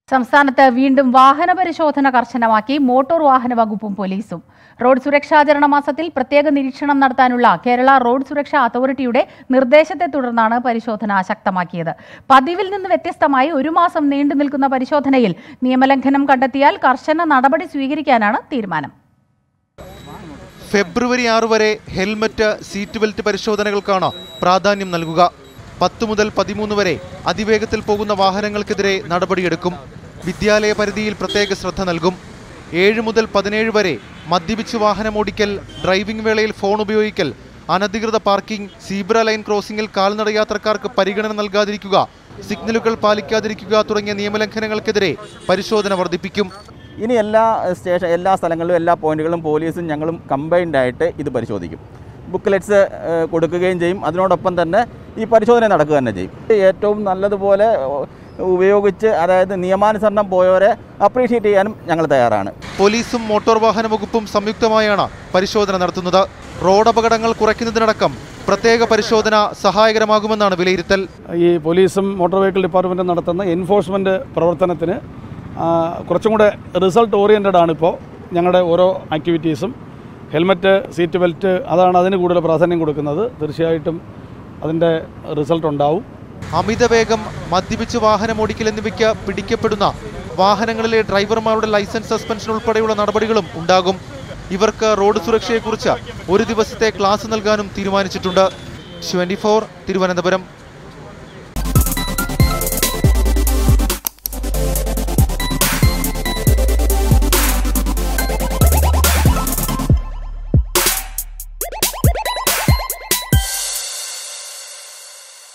സംസ്ഥാനത്ത് വീണ്ടും വാഹന പരിശോധന കർശനമാക്കി മോട്ടോർ വാഹന വകുപ്പും പോലീസും റോഡ് സുരക്ഷാചരണ മാസത്തിൽ പ്രത്യേക നിരീക്ഷണം നടത്താനുള്ള കേരള റോഡ് സുരക്ഷാ അതോറിറ്റിയുടെ നിർദ്ദേശത്തെ തുടർന്നാണ് പരിശോധന ശക്തമാക്കിയത് പതിവിൽ നിന്ന് വ്യത്യസ്തമായി ഒരു മാസം നീണ്ടു നിൽക്കുന്ന പരിശോധനയിൽ നിയമലംഘനം കണ്ടെത്തിയാൽ കർശന നടപടി സ്വീകരിക്കാനാണ് തീരുമാനം ഫെബ്രുവരി ആറ് വരെ ഹെൽമറ്റ് സീറ്റ് ബെൽറ്റ് പരിശോധനകൾക്കാണ് പ്രാധാന്യം നൽകുക പത്ത് മുതൽ പതിമൂന്ന് വരെ അതിവേഗത്തിൽ പോകുന്ന വാഹനങ്ങൾക്കെതിരെ നടപടിയെടുക്കും വിദ്യാലയ പരിധിയിൽ പ്രത്യേക ശ്രദ്ധ നൽകും ഏഴ് മുതൽ പതിനേഴ് വരെ മദ്യപിച്ച് വാഹനമോടിക്കൽ ഡ്രൈവിംഗ് വേളയിൽ ഫോൺ ഉപയോഗിക്കൽ അനധികൃത പാർക്കിംഗ് സീബ്ര ലൈൻ ക്രോസിംഗിൽ കാൽനട യാത്രക്കാർക്ക് പരിഗണന നൽകാതിരിക്കുക സിഗ്നലുകൾ പാലിക്കാതിരിക്കുക തുടങ്ങിയ നിയമലംഘനങ്ങൾക്കെതിരെ പരിശോധന വർദ്ധിപ്പിക്കും ഇനി എല്ലാ സ്റ്റേഷൻ എല്ലാ സ്ഥലങ്ങളിലും എല്ലാ പോയിന്റുകളും പോലീസും ഞങ്ങളും കമ്പൈൻഡ് ആയിട്ട് ഇത് പരിശോധിക്കും ബുക്ക്ലെറ്റ്സ് ഏഹ്, കൊടുക്കുകയും ചെയ്യും അതിനോടൊപ്പം തന്നെ ഈ പരിശോധന നടക്കുക തന്നെ ചെയ്യും ഏറ്റവും നല്ലതുപോലെ ഏഹ്, ഉപയോഗിച്ച് അതായത് നിയമാനുസരണം പോയവരെ അപ്രീഷിയേറ്റ് ചെയ്യാനും ഞങ്ങൾ തയ്യാറാണ് പോലീസും മോട്ടോർ വാഹന വകുപ്പും സംയുക്തമായാണ് പരിശോധന നടത്തുന്നത് റോഡ് അപകടങ്ങൾ കുറയ്ക്കുന്നതിനടക്കം പ്രത്യേക പരിശോധന സഹായകരമാകുമെന്നാണ് വിലയിരുത്തൽ ഈ പോലീസും മോട്ടോർ വെഹിക്കിൾ ഡിപ്പാർട്ട്മെൻറ്റും നടത്തുന്ന എൻഫോഴ്സ്മെൻറ്റ് പ്രവർത്തനത്തിന് ആ, കുറച്ചും കൂടെ റിസൾട്ട് ഓറിയൻറ്റഡ് ആണിപ്പോൾ ഞങ്ങളുടെ ഓരോ ആക്ടിവിറ്റീസും ഹെൽമറ്റ് സീറ്റ് ബെൽറ്റ് അതാണ് അതിന് കൂടുതൽ പ്രാധാന്യം കൊടുക്കുന്നത് തീർച്ചയായിട്ടും അതിൻ്റെ റിസൾട്ട് ഉണ്ടാവും അമിതവേഗം മദ്യപിച്ച് വാഹനമോടിക്കൽ എന്നിവയ്ക്ക് പിടിക്കപ്പെടുന്ന വാഹനങ്ങളിലെ ഡ്രൈവർമാരുടെ ലൈസൻസ് സസ്പെൻഷൻ ഉൾപ്പെടെയുള്ള നടപടികളും ഉണ്ടാകും ഇവർക്ക് റോഡ് സുരക്ഷയെക്കുറിച്ച് ഒരു ദിവസത്തെ ക്ലാസ് നൽകാനും തീരുമാനിച്ചിട്ടുണ്ട് ട്വന്റി തിരുവനന്തപുരം